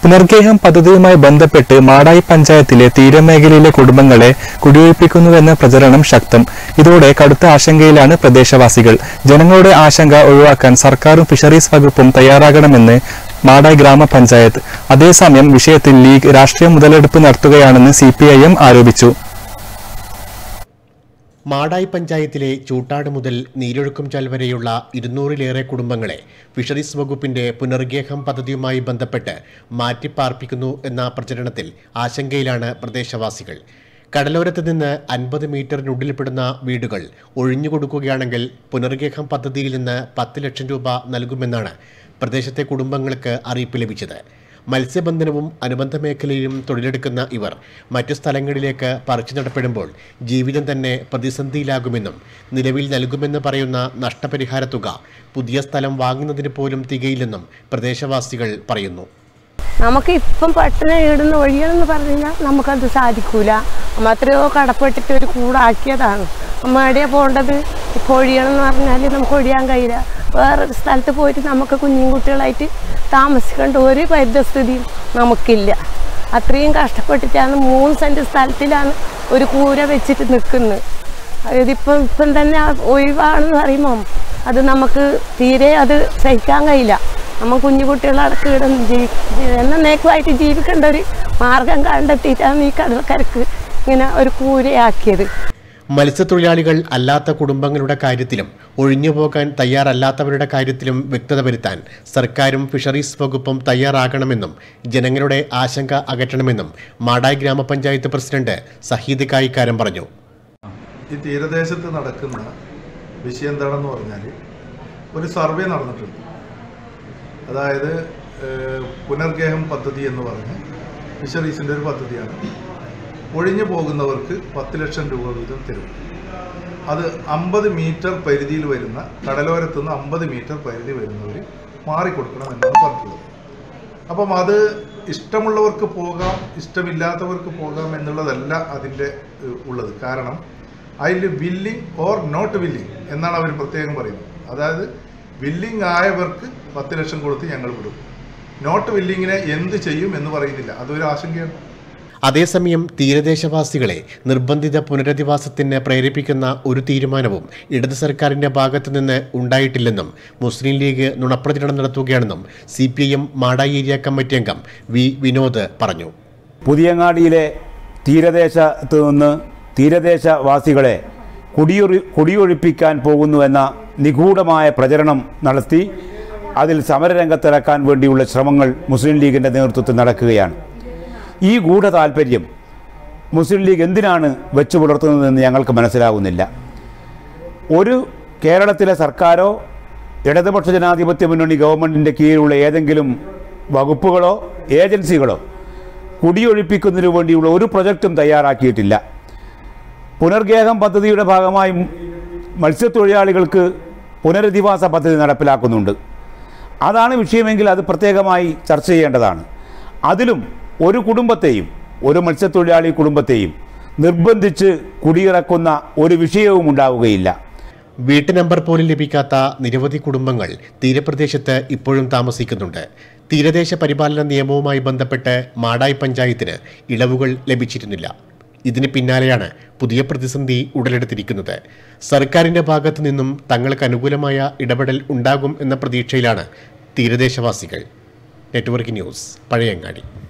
പുനർഗേഹം പദ്ധതിയുമായി ബന്ധപ്പെട്ട് മാടായി പഞ്ചായത്തിലെ തീരമേഖലയിലെ കുടുംബങ്ങളെ കുടിയൊഴിപ്പിക്കുന്നുവെന്ന പ്രചരണം ശക്തം ഇതോടെ കടുത്ത ആശങ്കയിലാണ് പ്രദേശവാസികൾ ജനങ്ങളുടെ ആശങ്ക ഒഴിവാക്കാൻ സർക്കാരും ഫിഷറീസ് വകുപ്പും തയ്യാറാകണമെന്ന് മാടായി ഗ്രാമപഞ്ചായത്ത് അതേസമയം വിഷയത്തിൽ ലീഗ് രാഷ്ട്രീയ മുതലെടുപ്പ് നടത്തുകയാണെന്ന് സി ആരോപിച്ചു മാടായി പഞ്ചായത്തിലെ ചൂട്ടാട് മുതൽ നീരൊഴുക്കുംചാൽ വരെയുള്ള ഇരുന്നൂറിലേറെ കുടുംബങ്ങളെ ഫിഷറീസ് വകുപ്പിന്റെ പുനർഗേഹം പദ്ധതിയുമായി ബന്ധപ്പെട്ട് മാറ്റിപ്പാർപ്പിക്കുന്നു എന്ന പ്രചരണത്തിൽ ആശങ്കയിലാണ് പ്രദേശവാസികൾ കടലോരത്ത് നിന്ന് അൻപത് മീറ്ററിനുള്ളിൽപ്പെടുന്ന വീടുകൾ ഒഴിഞ്ഞുകൊടുക്കുകയാണെങ്കിൽ പുനർഗേഹം പദ്ധതിയിൽ നിന്ന് പത്ത് ലക്ഷം രൂപ നൽകുമെന്നാണ് പ്രദേശത്തെ കുടുംബങ്ങൾക്ക് അറിയിപ്പ് ലഭിച്ചത് മത്സ്യബന്ധനവും അനുബന്ധ മേഖലയിലും തൊഴിലെടുക്കുന്ന ഇവർ മറ്റു സ്ഥലങ്ങളിലേക്ക് പറിച്ചു നടപ്പെടുമ്പോൾ ജീവിതം തന്നെ പ്രതിസന്ധിയിലാകുമെന്നും നിലവിൽ നൽകുമെന്ന് പറയുന്ന നഷ്ടപരിഹാര തുക പുതിയ സ്ഥലം വാങ്ങുന്നതിന് പോലും തികയില്ലെന്നും പ്രദേശവാസികൾ പറയുന്നു നമുക്ക് ഇപ്പം പെട്ടെന്ന് ഇടുന്ന ഒഴിയണമെന്ന് പറഞ്ഞു കഴിഞ്ഞാൽ നമുക്കത് സാധിക്കൂല അമ്മ എത്രയോ കടപ്പെട്ടിട്ട് ഒരു കൂടാക്കിയതാണ് അമ്മ എവിടെയാണ് പോകേണ്ടത് ഇപ്പോൾ ഒഴിയണം എന്ന് പറഞ്ഞാൽ നമുക്ക് ഒഴിയാൻ കഴിയില്ല വേറൊരു സ്ഥലത്ത് പോയിട്ട് നമുക്ക് കുഞ്ഞും കുട്ടികളായിട്ട് താമസിക്കേണ്ട ഒരു പരിതസ്ഥിതിയും നമുക്കില്ല അത്രയും കഷ്ടപ്പെട്ടിട്ടാണ് മൂന്ന് സെൻറ്റ് സ്ഥലത്തിലാണ് ഒരു കൂര വെച്ചിട്ട് നിൽക്കുന്നത് ഇതിപ്പം ഇപ്പം തന്നെ ഒഴിവാണെന്ന് പറയുമ്പം അത് നമുക്ക് തീരെ അത് സഹിക്കാൻ കഴിയില്ല നമ്മൾ കുഞ്ഞു കുട്ടികളടക്കം ഇവിടെ ജീവി എന്നേക്കുമായിട്ട് ജീവിക്കേണ്ട ഒരു മാർഗം കണ്ടെത്തിയിട്ടാണ് ഈ കടൽക്കരക്ക് ഇങ്ങനെ ഒരു കൂരയാക്കിയത് മത്സ്യത്തൊഴിലാളികൾ അല്ലാത്ത കുടുംബങ്ങളുടെ കാര്യത്തിലും ഒഴിഞ്ഞുപോകാൻ തയ്യാറല്ലാത്തവരുടെ കാര്യത്തിലും വ്യക്തത വരുത്താൻ സർക്കാരും ഫിഷറീസ് വകുപ്പും തയ്യാറാകണമെന്നും ജനങ്ങളുടെ ആശങ്ക അകറ്റണമെന്നും മാടായി ഗ്രാമപഞ്ചായത്ത് പ്രസിഡന്റ് സഹീദ് കായിക്കാരൻ പറഞ്ഞു ഈ തീരദേശത്ത് നടക്കുന്ന വിഷയം എന്താണെന്ന് പറഞ്ഞാൽ ഒരു സർവേ നടന്നിട്ടുണ്ട് അതായത് ഏഹ്, പുനർഗേഹം പദ്ധതി എന്ന് പറഞ്ഞ് ഫിഷറീസിൻ്റെ ഒരു പദ്ധതിയാണ് ഒഴിഞ്ഞു പോകുന്നവർക്ക് പത്ത് ലക്ഷം രൂപ വീതം തരും അത് അമ്പത് മീറ്റർ പരിധിയിൽ വരുന്ന കടലോരത്ത് നിന്ന് അമ്പത് മീറ്റർ പരിധി വരുന്നവർ മാറിക്കൊടുക്കണം എന്നാണ് പറഞ്ഞിട്ടുള്ളത് അപ്പം അത് ഇഷ്ടമുള്ളവർക്ക് പോകാം ഇഷ്ടമില്ലാത്തവർക്ക് പോകാം എന്നുള്ളതല്ല അതിൻ്റെ ഏഹ്, ഉള്ളത് കാരണം അതിൽ വില്ലിങ് ഓർ നോട്ട് വില്ലിങ് എന്നാണ് അവർ പ്രത്യേകം പറയുന്നത് അതായത് വില്ലിങ് ആയവർക്ക് പത്ത് ലക്ഷം കൊടുത്ത് ഞങ്ങൾ വിടും നോട്ട് വില്ലിങ്ങിനെ എന്ത് ചെയ്യും എന്ന് പറയുന്നില്ല അതൊരു ആശങ്കയാണ് അതേസമയം തീരദേശവാസികളെ നിർബന്ധിത പുനരധിവാസത്തിന് പ്രേരിപ്പിക്കുന്ന ഒരു തീരുമാനവും ഇടത് സർക്കാരിന്റെ ഭാഗത്തു നിന്ന് ഉണ്ടായിട്ടില്ലെന്നും മുസ്ലിം ലീഗ് നുണപ്രചരണം നടത്തുകയാണെന്നും C P I M Madayi area committee അംഗം വി വിനോദ് പറഞ്ഞു പുതിയങ്ങാടിയിലെ തീരദേശത്ത് നിന്ന് തീരദേശവാസികളെ കുടിയൊഴി കുടിയൊഴിപ്പിക്കാൻ പോകുന്നുവെന്ന നിഗൂഢമായ പ്രചരണം നടത്തി അതിൽ സമരരംഗത്തിറക്കാൻ വേണ്ടിയുള്ള ശ്രമങ്ങൾ മുസ്ലിം ലീഗിൻ്റെ നേതൃത്വത്തിൽ നടക്കുകയാണ് ഈ ഗൂഢ താൽപ്പര്യം മുസ്ലിം ലീഗ് എന്തിനാണ് വെച്ചു പുലർത്തുന്നതെന്ന് ഞങ്ങൾക്ക് മനസ്സിലാകുന്നില്ല ഒരു കേരളത്തിലെ സർക്കാരോ ഇടതുപക്ഷ ജനാധിപത്യ മുന്നണി ഗവൺമെൻറ്റിൻ്റെ കീഴിലുള്ള ഏതെങ്കിലും വകുപ്പുകളോ ഏജൻസികളോ കുടിയൊഴിപ്പിക്കുന്നതിനു വേണ്ടിയുള്ള ഒരു പ്രൊജക്റ്റും തയ്യാറാക്കിയിട്ടില്ല പുനർഗേഹം പദ്ധതിയുടെ ഭാഗമായി മത്സ്യത്തൊഴിലാളികൾക്ക് പുനരധിവാസ പദ്ധതി നടപ്പിലാക്കുന്നുണ്ട് അതാണ് വിഷയമെങ്കിൽ അത് പ്രത്യേകമായി ചർച്ച ചെയ്യേണ്ടതാണ് അതിലും ഒരു കുടുംബത്തെയും ഒരു മത്സ്യത്തൊഴിലാളി കുടുംബത്തെയും നിർബന്ധിച്ച് കുടിയിറക്കുന്ന ഒരു വിഷയവും ഉണ്ടാവുകയില്ല വീട്ടു നമ്പർ പോലും ലഭിക്കാത്ത നിരവധി കുടുംബങ്ങൾ തീരപ്രദേശത്ത് ഇപ്പോഴും താമസിക്കുന്നുണ്ട് തീരദേശ പരിപാലന നിയമവുമായി ബന്ധപ്പെട്ട് മാടായി പഞ്ചായത്തിന് ഇളവുകൾ ലഭിച്ചിരുന്നില്ല ഇതിന് പിന്നാലെയാണ് പുതിയ പ്രതിസന്ധി ഉടലെടുത്തിരിക്കുന്നത് സർക്കാരിന്റെ ഭാഗത്തു നിന്നും തങ്ങൾക്ക് അനുകൂലമായ ഇടപെടൽ ഉണ്ടാകും എന്ന പ്രതീക്ഷയിലാണ് തീരദേശവാസികൾ നെറ്റ്വർക്ക് ന്യൂസ് പഴയങ്ങാടി